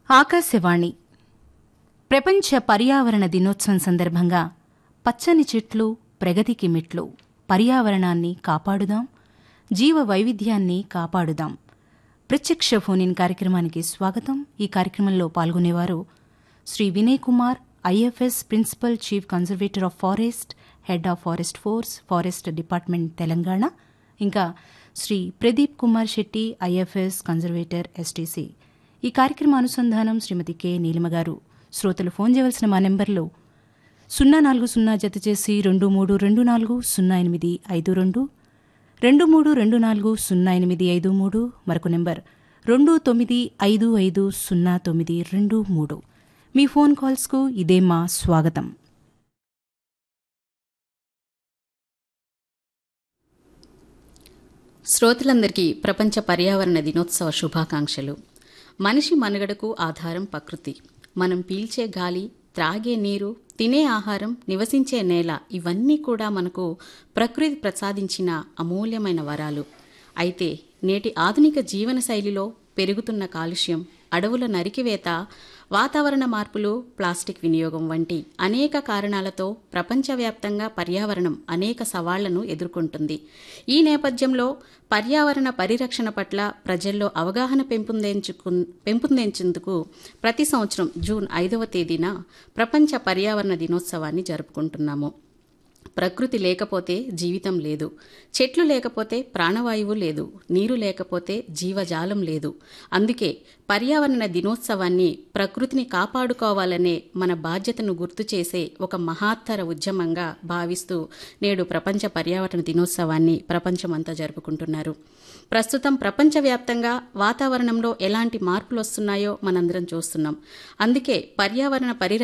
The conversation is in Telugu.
ఆకాశవాణి ప్రపంచ పర్యావరణ దినోత్సవం సందర్భంగా పచ్చని చెట్లు ప్రగతికి మెట్లు పర్యావరణాన్ని కాపాడుదాం జీవ వైవిధ్యాన్ని కాపాడుదాం ప్రత్యక్ష ఫోన్ కార్యక్రమానికి స్వాగతం ఈ కార్యక్రమంలో పాల్గొనేవారు Shri Vinay Kumar IFS principal chief conservator of forest head of forest force forest department Telangana ఇంకా Shri Pradeep Kumar Shetty IFS conservator STC ఈ కార్యక్రమ అనుసంధానం శ్రీమతి కె నీలిమ గారు శ్రోతలు ఫోన్ చేయవలసిన మా నెంబర్లో సున్నా నాలుగు సున్నా జత చేసి రెండు మూడు రెండు నాలుగు సున్నా ఎనిమిది ఐదు రెండు రెండు మూడు రెండు నాలుగు సున్నా ఎనిమిది ఐదు మూడు మరొక నెంబర్ రెండు తొమ్మిది ఐదు ఐదు సున్నా తొమ్మిది రెండు మూడు మీ ఫోన్ కాల్స్కు ఇదే మా స్వాగతం శ్రోతలందరికీ ప్రపంచ పర్యావరణ దినోత్సవ శుభాకాంక్షలు మనిషి మనుగడకు ఆధారం ప్రకృతి మనం పీల్చే గాలి త్రాగే నీరు తినే ఆహారం నివసించే నేల ఇవన్నీ కూడా మనకు ప్రకృతి ప్రసాదించిన అమూల్యమైన వరాలు అయితే నేటి ఆధునిక జీవనశైలిలో పెరుగుతున్న కాలుష్యం అడవుల నరికివేత వాతావరణ మార్పులు ప్లాస్టిక్ వినియోగం వంటి అనేక కారణాలతో ప్రపంచవ్యాప్తంగా పర్యావరణం అనేక సవాళ్లను ఎదుర్కొంటుంది ఈ నేపథ్యంలో పర్యావరణ పరిరక్షణ పట్ల ప్రజల్లో అవగాహన పెంపొందించుకు పెంపొందించేందుకు ప్రతి సంవత్సరం జూన్ ఐదవ తేదీన ప్రపంచ పర్యావరణ దినోత్సవాన్ని జరుపుకుంటున్నాము ప్రకృతి లేకపోతే జీవితం లేదు చెట్లు లేకపోతే ప్రాణవాయువు లేదు నీరు లేకపోతే జీవజాలం లేదు అందుకే పర్యావరణ దినోత్సవాన్ని ప్రకృతిని కాపాడుకోవాలనే మన బాధ్యతను గుర్తు చేసే ఒక మహాత్తర ఉద్యమంగా భావిస్తూ నేడు ప్రపంచ పర్యావరణ దినోత్సవాన్ని ప్రపంచమంతా జరుపుకుంటున్నారు ప్రస్తుతం ప్రపంచవ్యాప్తంగా వాతావరణంలో ఎలాంటి మార్పులు వస్తున్నాయో మనందరం చూస్తున్నాం అందుకే పర్యావరణ పరిరక్షణ